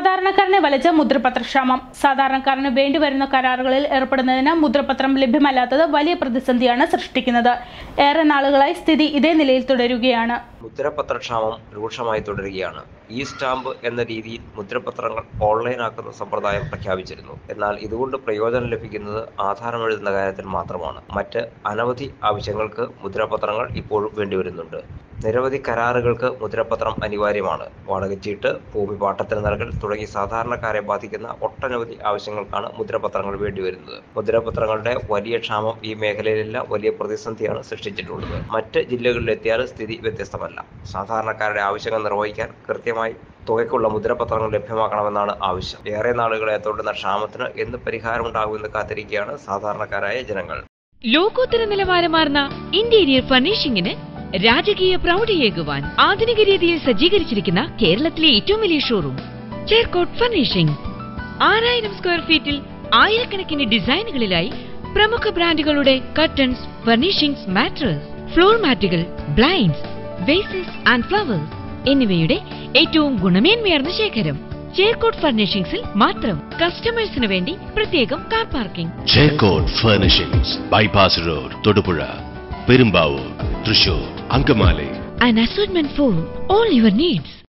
സാധാരണക്കാരനെ വലിച്ച മുദ്രപത്രക്ഷാമം സാധാരണക്കാരന് വേണ്ടിവരുന്ന കരാറുകളിൽ ഏർപ്പെടുന്നതിന് മുദ്രപത്രം ലഭ്യമല്ലാത്തത് വലിയ പ്രതിസന്ധിയാണ് സൃഷ്ടിക്കുന്നത് ഏറെ നാളുകളായി സ്ഥിതി ഇതേ നിലയിൽ തുടരുകയാണ് മുദ്രപത്രക്ഷാമം രൂക്ഷമായി തുടരുകയാണ് ഈ സ്റ്റാമ്പ് എന്ന രീതിയിൽ മുദ്രപത്രങ്ങൾ ഓൺലൈനാക്കുന്ന സമ്പ്രദായം പ്രഖ്യാപിച്ചിരുന്നു എന്നാൽ ഇതുകൊണ്ട് പ്രയോജനം ലഭിക്കുന്നത് ആധാരം എഴുതുന്ന കാര്യത്തിൽ മാത്രമാണ് മറ്റ് അനവധി ആവശ്യങ്ങൾക്ക് മുദ്രപത്രങ്ങൾ ഇപ്പോഴും വേണ്ടിവരുന്നുണ്ട് നിരവധി കരാറുകൾക്ക് മുദ്രപത്രം അനിവാര്യമാണ് വാടകച്ചീട്ട് ഭൂമി പാട്ടത്തിന് നൽകൽ തുടങ്ങി സാധാരണക്കാരെ ബാധിക്കുന്ന ഒട്ടനവധി ആവശ്യങ്ങൾക്കാണ് മുദ്രപത്രങ്ങൾ വേണ്ടിവരുന്നത് മുദ്രപത്രങ്ങളുടെ വലിയ ക്ഷാമം ഈ മേഖലയിലെല്ലാം വലിയ പ്രതിസന്ധിയാണ് സൃഷ്ടിച്ചിട്ടുള്ളത് മറ്റ് ജില്ലകളിലെത്തിയാൽ സ്ഥിതി വ്യത്യസ്തമല്ല സാധാരണക്കാരുടെ ആവശ്യങ്ങൾ നിർവഹിക്കാൻ കൃത്യമായി തുകയ്ക്കുള്ള മുദ്രപത്രങ്ങൾ ലഭ്യമാക്കണമെന്നാണ് ആവശ്യം ഏറെ നാളുകളെ തുടരുന്ന ക്ഷാമത്തിന് എന്ന് പരിഹാരമുണ്ടാകുമെന്ന് കാത്തിരിക്കുകയാണ് സാധാരണക്കാരായ ജനങ്ങൾ ലോകോത്തര നിലവാരമാർന്ന ഇന്റീരിയർ ഫർണിഷിംഗിന് രാജകീയ പ്രൗഢിയേകുവാൻ ആധുനിക രീതിയിൽ സജ്ജീകരിച്ചിരിക്കുന്ന കേരളത്തിലെ ഏറ്റവും വലിയ ഷോറൂം ചേർക്കോട്ട് ഫർണിഷിംഗ് ആറായിരം സ്ക്വയർ ഫീറ്റിൽ ആയിരക്കണക്കിന് ഡിസൈനുകളിലായി പ്രമുഖ ബ്രാൻഡുകളുടെ കർട്ടൻസ് ഫർണിഷിംഗ്സ് മാട്രസ് ഫ്ലോർ മാറ്റുകൾ ബ്ലൈൻഡ്സ് വേസസ് ആൻഡ് ഫ്ലവേഴ്സ് എന്നിവയുടെ ഏറ്റവും ഗുണമേന്മയാർന്ന ശേഖരം ചേർക്കോട്ട് ഫർണിഷിംഗ്സിൽ മാത്രം കസ്റ്റമേഴ്സിന് വേണ്ടി പ്രത്യേകം car parking Chekkode furnishings bypass road Thodupuzha Perumbavoor Thrissur Angamaly an assortment for all your needs.